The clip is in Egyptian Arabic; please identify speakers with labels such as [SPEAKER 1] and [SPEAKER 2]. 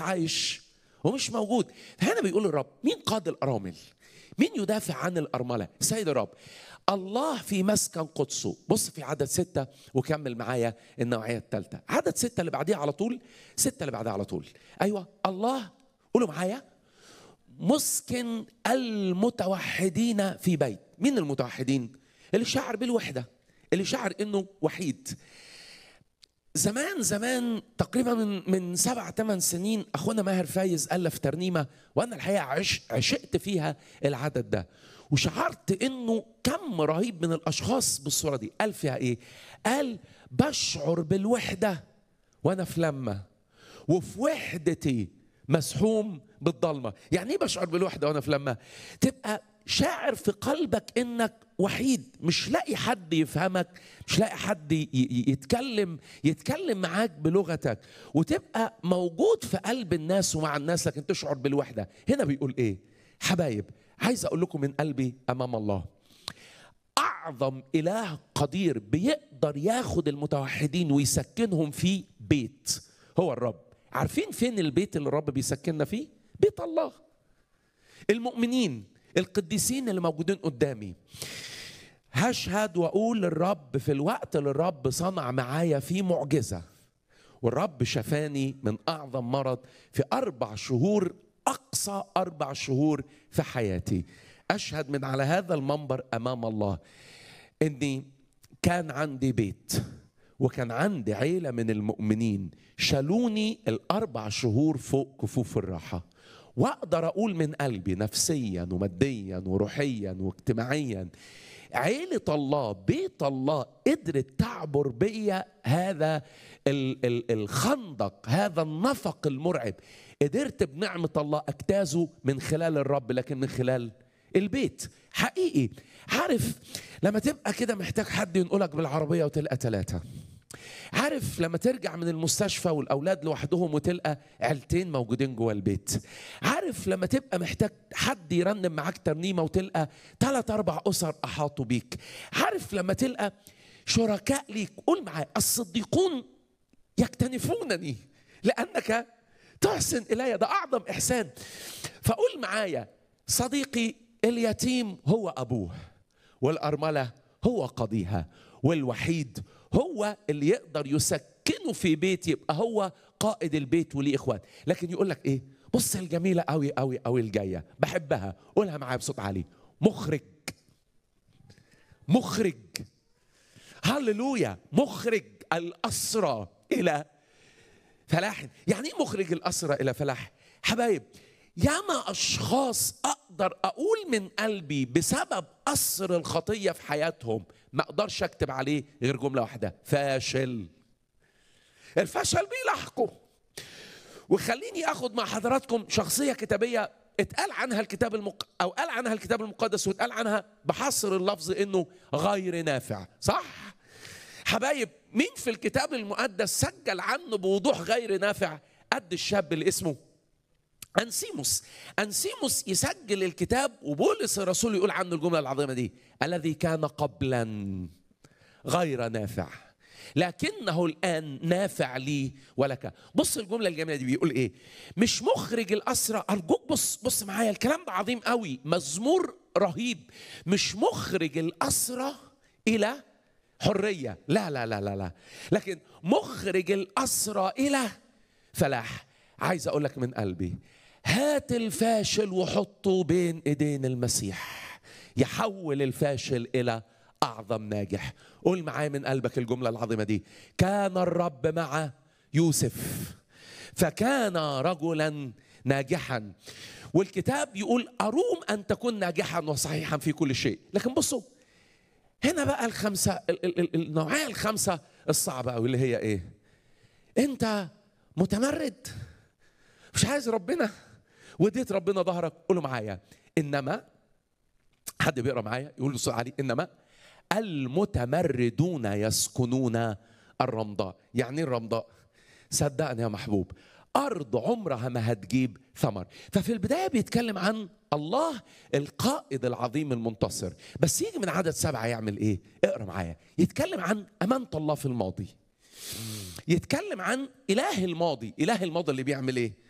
[SPEAKER 1] عايش هو مش موجود هنا بيقول الرب مين قاد الارامل مين يدافع عن الارمله السيد الرب الله في مسكن قدسه بص في عدد ستة وكمل معايا النوعية الثالثة عدد ستة اللي بعديها على طول ستة اللي بعدها على طول أيوة الله قولوا معايا مسكن المتوحدين في بيت مين المتوحدين اللي شعر بالوحدة اللي شعر انه وحيد زمان زمان تقريبا من من سبع ثمان سنين اخونا ماهر فايز الف ترنيمه وانا الحقيقه عش عشقت فيها العدد ده وشعرت انه كم رهيب من الاشخاص بالصوره دي قال فيها ايه؟ قال بشعر بالوحده وانا في لمه وفي وحدتي مسحوم بالضلمه، يعني ايه بشعر بالوحده وانا في لمه؟ تبقى شاعر في قلبك انك وحيد مش لاقي حد يفهمك مش لاقي حد ي- ي- يتكلم يتكلم معاك بلغتك وتبقى موجود في قلب الناس ومع الناس لكن تشعر بالوحده هنا بيقول ايه حبايب عايز اقول لكم من قلبي امام الله اعظم اله قدير بيقدر ياخد المتوحدين ويسكنهم في بيت هو الرب عارفين فين البيت اللي الرب بيسكننا فيه بيت الله المؤمنين القديسين اللي موجودين قدامي هشهد واقول للرب في الوقت اللي الرب صنع معايا فيه معجزه والرب شفاني من اعظم مرض في اربع شهور اقصى اربع شهور في حياتي اشهد من على هذا المنبر امام الله اني كان عندي بيت وكان عندي عيله من المؤمنين شالوني الاربع شهور فوق كفوف الراحه واقدر اقول من قلبي نفسيا وماديا وروحيا واجتماعيا عيلة الله بيت الله قدرت تعبر بيا هذا ال- ال- الخندق هذا النفق المرعب قدرت بنعمة الله أجتازه من خلال الرب لكن من خلال البيت حقيقي عارف لما تبقى كده محتاج حد ينقلك بالعربية وتلقى ثلاثة عارف لما ترجع من المستشفى والاولاد لوحدهم وتلقى عيلتين موجودين جوه البيت عارف لما تبقى محتاج حد يرنم معاك ترنيمه وتلقى ثلاث اربع اسر احاطوا بيك عارف لما تلقى شركاء ليك قول معايا الصديقون يكتنفونني لانك تحسن الي ده اعظم احسان فقول معايا صديقي اليتيم هو ابوه والارمله هو قضيها والوحيد هو اللي يقدر يسكنه في بيت يبقى هو قائد البيت وليه اخوات لكن يقول لك ايه بص الجميله قوي قوي قوي الجايه بحبها قولها معايا بصوت عالي مخرج مخرج هللويا مخرج الاسرى الى فلاح يعني ايه مخرج الاسرى الى فلاح حبايب ياما اشخاص اقدر اقول من قلبي بسبب اثر الخطيه في حياتهم ما اقدرش اكتب عليه غير جمله واحده فاشل الفشل بيلاحقه وخليني اخد مع حضراتكم شخصيه كتابيه اتقال عنها الكتاب المق... او قال عنها الكتاب المقدس واتقال عنها بحصر اللفظ انه غير نافع صح حبايب مين في الكتاب المقدس سجل عنه بوضوح غير نافع قد الشاب اللي اسمه أنسيموس أنسيموس يسجل الكتاب وبولس الرسول يقول عنه الجملة العظيمة دي الذي كان قبلا غير نافع لكنه الآن نافع لي ولك بص الجملة الجميلة دي بيقول إيه مش مخرج الأسرى أرجوك بص بص معايا الكلام ده عظيم قوي مزمور رهيب مش مخرج الأسرى إلى حرية لا لا لا لا لا لكن مخرج الأسرى إلى فلاح عايز أقول لك من قلبي هات الفاشل وحطه بين إيدين المسيح يحول الفاشل إلى أعظم ناجح قول معايا من قلبك الجملة العظيمة دي كان الرب مع يوسف فكان رجلا ناجحا والكتاب يقول أروم أن تكون ناجحا وصحيحا في كل شيء لكن بصوا هنا بقى الخمسة ال- ال- ال- النوعية الخمسة الصعبة أوي اللي هي إيه؟ أنت متمرد مش عايز ربنا واديت ربنا ظهرك قولوا معايا إنما حد بيقرا معايا يقول بصوت عالي إنما المتمردون يسكنون الرمضاء يعني إيه الرمضاء صدقني يا محبوب أرض عمرها ما هتجيب ثمر ففي البداية بيتكلم عن الله القائد العظيم المنتصر بس يجي من عدد سبعة يعمل إيه اقرأ معايا يتكلم عن أمانة الله في الماضي يتكلم عن إله الماضي إله الماضي اللي بيعمل إيه